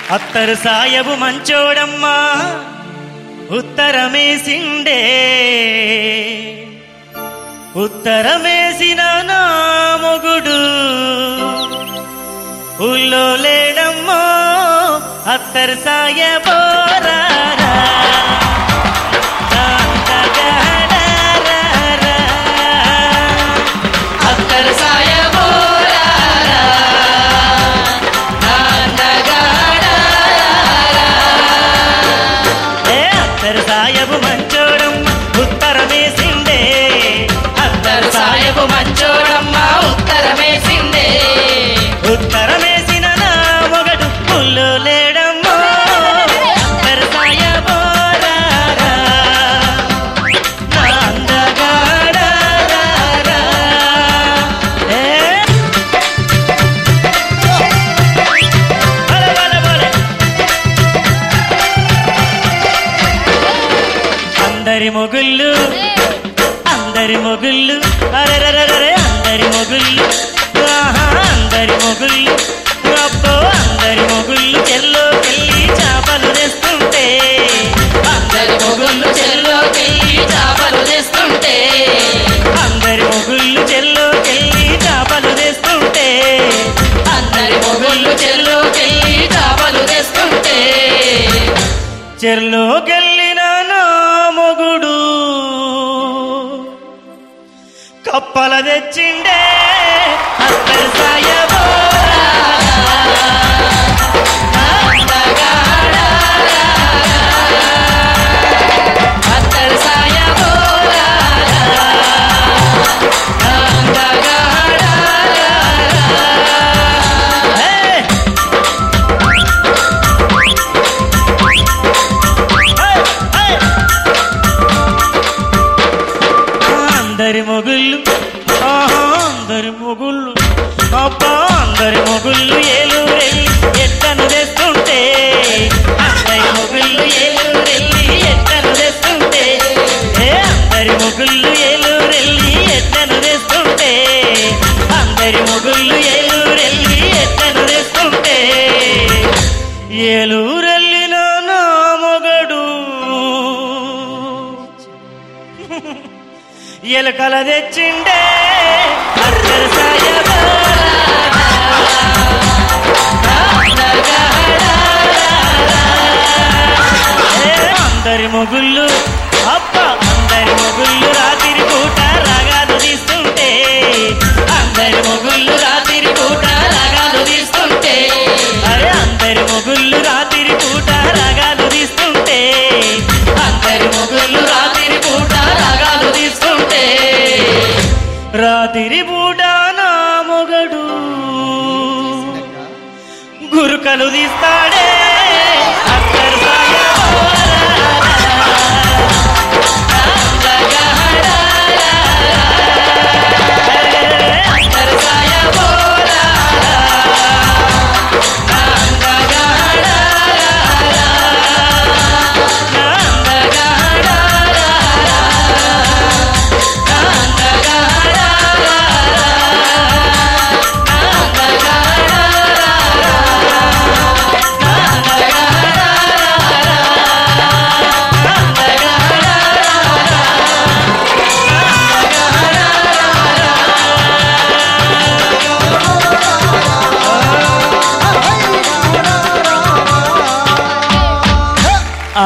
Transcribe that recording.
అత్తరు సాయబు మంచోడమ్మా ఉత్తరమేసిండే ఉత్తరమేసిన నా మొగుడు ఊళ్ళో లేడమ్మో అత్తరు సాయబోరారా అత్తరు సాయబోరారా ఏ అత్తరు సాయబు మంచోడమ్మ ఉత్తరమేసిండే అత్తరు సాయబు మంచోడమ్మా ఉత్తరమేసిందే ఉత్తరమేసిన నా మొగడు పుల్లు లేడమ్మో అత్తరు సాయబోరారా నా అందగాడారారా. ఏ బలే, బలే, బలే. అందరి మొగుళ్ళు అందరి మొగుళ్ళు అరెరరెరరే అందరి మొగుళ్ళు ఆహా అందరి మొగుళ్ళు అబ్బో అందరి మొగుళ్ళు చెల్లో పెళ్ళి చేపలు తెస్తుంటే అందరి మొగుళ్ళు చెల్లోకెళ్ళి చాపలు తెస్తుంటే అందరి మొగుళ్ళు చెల్లో పెళ్ళి చేపలు తెస్తుంటే అందరి మొగుళ్ళు చెల్లోకెళ్ళి చాపలు తెస్తుంటే చెర్లోకెళ్ళిన నా మొగుడు కప్పల తెచ్చిండే అత్తరు సాయబోరా అత్తరు సాయబోరారా హే! హే! హే! అందరి మొగుళ్ళు ఆహా అందరి మొగుళ్ళు అబ్బా అందరి మొగుళ్ళు ఏలూరెళ్ళి ఎట్టను తెస్తుంటే అందరి మొగుళ్ళు ఏలూరెళ్ళి ఎట్టను తెస్తుంటే ఏ అందరి మొగుళ్ళు ఏలూరెళ్ళి ఎట్టను తెస్తుంటే అందరి మొగుళ్ళు ఏలూరెళ్ళి ఎట్టను తెస్తుంటే ఏలూరెళ్ళిన నా మొగడు ఎలకల తెచ్చిండే అత్తరు ఏ అందరి మొగుళ్ళు అప్ప అందరి మొగుళ్ళు రాత్రి పూట రాగాలు తీస్తుంటే అందరి మొగుళ్ళు రాత్రి పూట రాగాలు తీస్తుంటే అరే అందరి మొగుళ్ళు రాత్రి పూట రాగాలు తీస్తుంటే అందరి మొగుళ్ళు రాత్రి పూట రాగాలు తీస్తుంటే రాత్రి పూట నా మొగడు గురుకలు తీస్తాడే